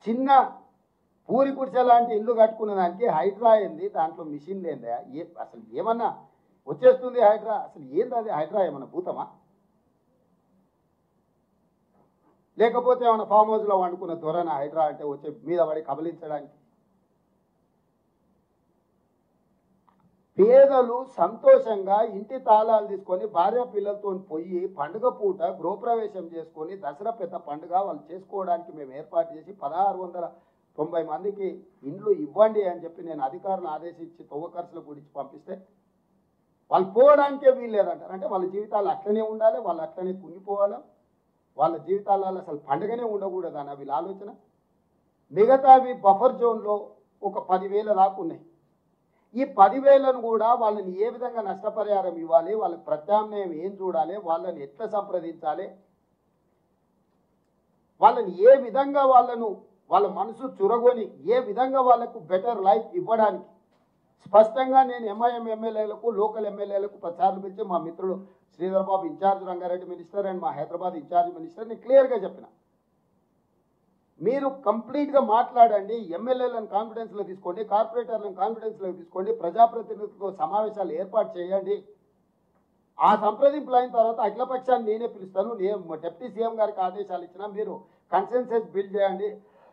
చిన్న పూరి గుడిసె లాంటి ఇల్లు కట్టుకునే దానికి హైడ్రా అయింది దాంట్లో మిషన్ లేదే ఏ అసలు ఏమన్నా వచ్చేస్తుంది హైడ్రా అసలు ఏంది అది హైడ్రా ఏమన్నా భూతమా లేకపోతే ఏమైనా ఫామ్ హౌస్లో వండుకున్న ధోరణ హైడ్రా అంటే వచ్చే మీద పడి కబలించడానికి పేదలు సంతోషంగా ఇంటి తాళాలు తీసుకొని భార్య పిల్లలతో పోయి పండుగ పూట గృహప్రవేశం చేసుకొని దసరా పెద్ద పండుగ వాళ్ళు చేసుకోవడానికి మేము ఏర్పాటు చేసి పదహారు వందల తొంభై మందికి ఇండ్లు ఇవ్వండి అని చెప్పి నేను అధికారులను ఆదేశించి తొవ్వ ఖర్చులు గురించి పంపిస్తే వాళ్ళు పోవడానికే వీలు లేదంటారు అంటే వాళ్ళ జీవితాలు అట్లనే ఉండాలి వాళ్ళు అట్లనే కుంగిపోవాలి వాళ్ళ జీవితాలలో అసలు పండుగనే ఉండకూడదు అన్న వీళ్ళ ఆలోచన మిగతావి బఫర్ జోన్లో ఒక పదివేల దాకా ఉన్నాయి ఈ పదివేలను కూడా వాళ్ళని ఏ విధంగా నష్టపరిహారం ఇవ్వాలి వాళ్ళకి ప్రత్యామ్నాయం ఏం చూడాలి వాళ్ళని ఎట్లా సంప్రదించాలి వాళ్ళని ఏ విధంగా వాళ్ళను వాళ్ళ మనసు చురగొని ఏ విధంగా వాళ్ళకు బెటర్ లైఫ్ ఇవ్వడానికి స్పష్టంగా నేను ఎంఐఎం ఎమ్మెల్యేలకు లోకల్ ఎమ్మెల్యేలకు ప్రచారం పిలిచి మా మిత్రుడు Sridhar Babu incharge Ranga Reddy minister and మా హైదరాబాద్ ఇన్ఛార్జ్ మినిస్టర్ నేను క్లియర్గా చెప్పిన మీరు కంప్లీట్గా మాట్లాడండి ఎమ్మెల్యేలను కాన్ఫిడెన్స్లో తీసుకోండి కార్పొరేటర్లను కాన్ఫిడెన్స్లో తీసుకోండి ప్రజాప్రతినిధులతో సమావేశాలు ఏర్పాటు చేయండి ఆ సంప్రదింపులు అయిన తర్వాత అఖిలపక్షాన్ని నేనే పిలుస్తాను నేను డిప్యూటీ సీఎం గారికి ఆదేశాలు ఇచ్చిన మీరు కన్సెన్సెస్ బిల్డ్ చేయండి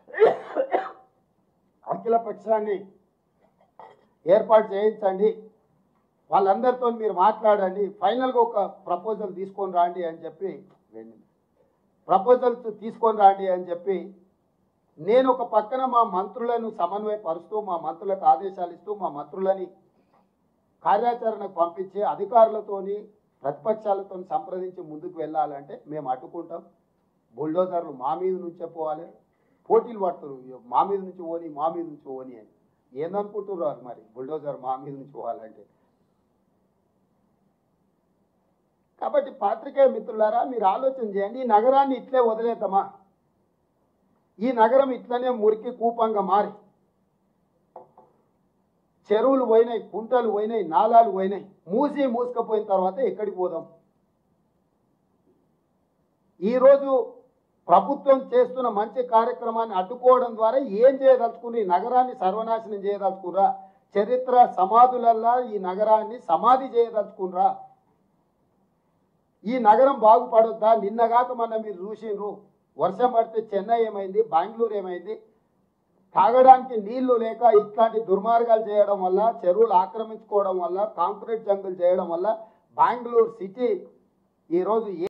అఖిల పక్షాన్ని ఏర్పాటు చేయించండి వాళ్ళందరితో మీరు మాట్లాడండి ఫైనల్గా ఒక ప్రపోజల్ తీసుకొని రాండి అని చెప్పి ప్రపోజల్స్ తీసుకొని రాండి అని చెప్పి నేను ఒక పక్కన మా మంత్రులను సమన్వయపరుస్తూ మా మంత్రులకు ఆదేశాలు ఇస్తూ మా మంత్రులని కార్యాచరణకు పంపించి అధికారులతోని ప్రతిపక్షాలతో సంప్రదించి ముందుకు వెళ్ళాలంటే మేము అడ్డుకుంటాం బుల్డోజర్లు మా మీద నుంచే పోవాలి పోటీలు పడుతున్నారు మా మీద నుంచి ఓని మా మీద నుంచి ఓని అని ఏందనుకుంటున్నారు మరి బుల్డోజర్ మా మీద నుంచి పోవాలంటే కాబట్టి పాత్రికేయ మిత్రులారా మీరు ఆలోచన చేయండి ఈ నగరాన్ని ఇట్లే వదిలేద్దామా ఈ నగరం ఇట్లనే మురికి కూపంగా మారి చెరువులు పోయినాయి కుంటలు పోయినాయి నాలాలు పోయినాయి మూసి మూసుకపోయిన తర్వాత ఎక్కడికి పోదాం ఈరోజు ప్రభుత్వం చేస్తున్న మంచి కార్యక్రమాన్ని అడ్డుకోవడం ద్వారా ఏం చేయదలుచుకుని ఈ నగరాన్ని సర్వనాశనం చేయదలుచుకురా చరిత్ర సమాధులల్లా ఈ నగరాన్ని సమాధి చేయదలుచుకున్రా ఈ నగరం బాగుపడొద్దా నిన్నగాక మొన్న మీరు చూసిండ్రు వర్షం పడితే చెన్నై ఏమైంది బెంగళూరు ఏమైంది తాగడానికి నీళ్లు లేక ఇట్లాంటి దుర్మార్గాలు చేయడం వల్ల చెరువులు ఆక్రమించుకోవడం వల్ల కాంక్రీట్ జంగులు చేయడం వల్ల బెంగళూరు సిటీ ఈరోజు ఏ